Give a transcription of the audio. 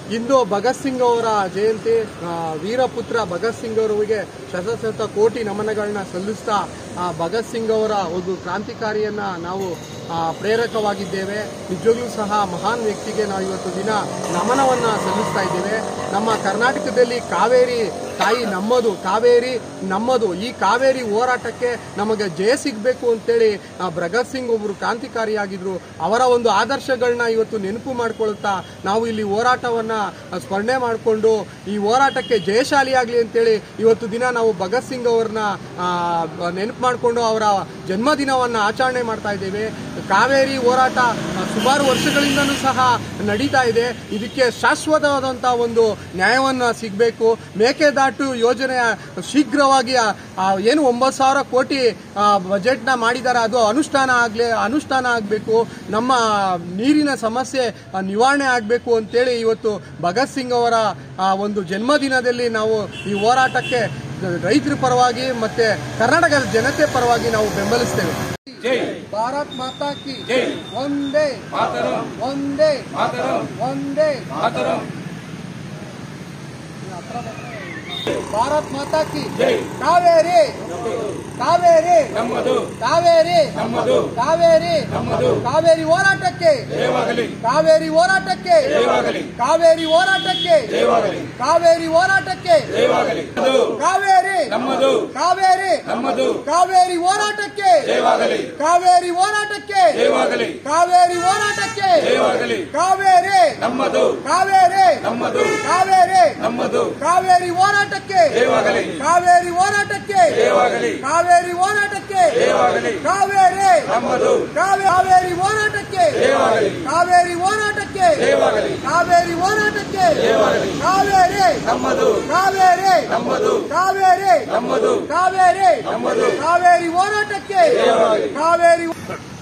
ಇಂದು ಭಗತ್ ಸಿಂಗ್ ಅವರ ಜಯಂತಿ ಆ, ವೀರಪುತ್ರ ಭಗತ್ ಸಿಂಗ್ ಅವರಿಗೆ ಶತಶತ ಕೋಟಿ ನಮನಗಳನ್ನ ಸಲ್ಲಿಸ್ತಾ ಆ, ಭಗತ್ ಸಿಂಗ್ ಅವರ ಒಂದು ಕ್ರಾಂತಿಕಾರಿಯನ್ನ ನಾವು ಆ, ಪ್ರೇರಕವಾಗಿದ್ದೇವೆ ನಿಜವಾಗ್ಲೂ ಸಹ ಮಹಾನ್ ವ್ಯಕ್ತಿಗೆ ನಾವು ಇವತ್ತು ದಿನ ನಮನವನ್ನ ಸಲ್ಲಿಸ್ತಾ ಇದ್ದೇವೆ ನಮ್ಮ ಕರ್ನಾಟಕದಲ್ಲಿ ಕಾವೇರಿ ತಾಯಿ ನಮ್ಮದು ಕಾವೇರಿ ನಮ್ಮದು ಈ ಕಾವೇರಿ ಹೋರಾಟಕ್ಕೆ ನಮಗೆ ಜಯ ಸಿಗಬೇಕು ಅಂತೇಳಿ ಆ, ಭಗತ್ ಸಿಂಗ್ ಒಬ್ಬರು ಕ್ರಾಂತಿಕಾರಿಯಾಗಿದ್ರು ಅವರ ಒಂದು ಆದರ್ಶಗಳನ್ನ ಇವತ್ತು ನೆನಪು ಮಾಡ್ಕೊಳ್ತಾ ನಾವು ಇಲ್ಲಿ ಹೋರಾಟವನ್ನ ಆ, ಸ್ಮರಣೆ ಮಾಡಿಕೊಂಡು ಈ ಹೋರಾಟಕ್ಕೆ ಜಯಶಾಲಿಯಾಗಲಿ ಅಂತೇಳಿ ಇವತ್ತು ದಿನ ನಾವು ಭಗತ್ ಸಿಂಗ್ ಅವ್ರನ್ನ ನೆನಪು ಮಾಡಿಕೊಂಡು ಅವರ ಜನ್ಮದಿನವನ್ನ ಆಚರಣೆ ಮಾಡ್ತಾ ಇದ್ದೇವೆ ಕಾವೇರಿ ಹೋರಾಟ ಆ, ಸುಮಾರು ವರ್ಷಗಳಿಂದನೂ ಸಹ ನಡೀತಾ ಇದೆ ಇದಕ್ಕೆ ಶಾಶ್ವತವಾದಂತಹ ಒಂದು ನ್ಯಾಯವನ್ನ ಸಿಗಬೇಕು ಮೇಕೆದಾಟು ಯೋಜನೆಯ ಶೀಘ್ರವಾಗಿ ಆ, ಆ, ಏನು ಒಂಬತ್ತು ಸಾವಿರ ಕೋಟಿ ಬಜೆಟ್ನ ಮಾಡಿದ್ದಾರೆ ಅದು ಅನುಷ್ಠಾನ ಆಗ್ಲಿ ಅನುಷ್ಠಾನ ಆಗಬೇಕು ನಮ್ಮ ನೀರಿನ ಸಮಸ್ಯೆ ಆ, ನಿವಾರಣೆ ಆಗಬೇಕು ಅಂತೇಳಿ ಇವತ್ತು ಭಗತ್ ಸಿಂಗ್ ಅವರ ಆ, ಒಂದು ಜನ್ಮದಿನದಲ್ಲಿ ನಾವು ಈ ಹೋರಾಟಕ್ಕೆ ರೈತರ ಪರವಾಗಿ ಮತ್ತೆ ಕರ್ನಾಟಕದ ಜನತೆ ಪರವಾಗಿ ನಾವು ಬೆಂಬಲಿಸ್ತೇವೆ ಜೈ ಭಾರತ್ ಮಾತಾ ಕಿ ಜೈ. ಒಂದೇ ಮಾತರಂ ಒಂದೇ ಮಾತರಂ ಒಂದೇ ಮಾತರಂ ಭಾರತ್ ಮಾತಾ ಕಿ ಜೈ ಕಾವೇರಿ ಕಾವೇರಿ ನಮ್ಮದು ಕಾವೇರಿ ನಮ್ಮದು ಕಾವೇರಿ ನಮ್ಮದು ಕಾವೇರಿ ಹೋರಾಟಕ್ಕೆ ಜಯವಾಗಲಿ ಕಾವೇರಿ ಹೋರಾಟಕ್ಕೆ ಜಯವಾಗಲಿ ಕಾವೇರಿ ಹೋರಾಟಕ್ಕೆ ಜಯವಾಗಲಿ ಕಾವೇರಿ ಹೋರಾಟಕ್ಕೆ ಜಯವಾಗಲಿ ಅದು ಕಾವೇರಿ ನಮ್ಮದು ಕಾವೇರಿ ನಮ್ಮದು ಕಾವೇರಿ ಹೋರಾಟಕ್ಕೆ ಜಯವಾಗಲಿ ಕಾವೇರಿ ಹೋರಾಟಕ್ಕೆ ಜಯವಾಗಲಿ ಕಾವೇರಿ ಹೋರಾಟಕ್ಕೆ ಜಯವಾಗಲಿ ಕಾವೇರಿ ನಮ್ಮದು ಕಾವೇರಿ ನಮ್ಮದು ಕಾವೇರಿ ನಮ್ಮದು ಕಾವೇರಿ ಹೋರಾಟಕ್ಕೆ ಜಯವಾಗಲಿ ಕಾವೇರಿ ಹೋರಾಟಕ್ಕೆ ಜಯವಾಗಲಿ ಕಾವೇರಿ ಹೋರಾಟಕ್ಕೆ ಜಯವಾಗಲಿ ಕಾವೇರಿ ನಮ್ಮದು ಕಾವೇ- ಕಾವೇರಿ ಹೋರಾಟಕ್ಕೆ ಜಯವಾಗಲಿ ಕಾವೇರಿ ಹೋರಾಟಕ್ಕೆ ಜಯವಾಗಲಿ ಕಾವೇರಿ ಹೋರಾಟಕ್ಕೆ ಜಯವಾಗಲಿ ಕಾವೇರಿ ನಮ್ಮದು ಕಾವೇರಿ ನಮ್ಮದು ಕಾವೇರಿ ನಮ್ಮದು ಕಾವೇರಿ ನಮ್ಮದು ಕಾವೇರಿ ಹೋರಾಟಕ್ಕೆ ಜಯವಾಗಲಿ. ಕಾವೇರಿ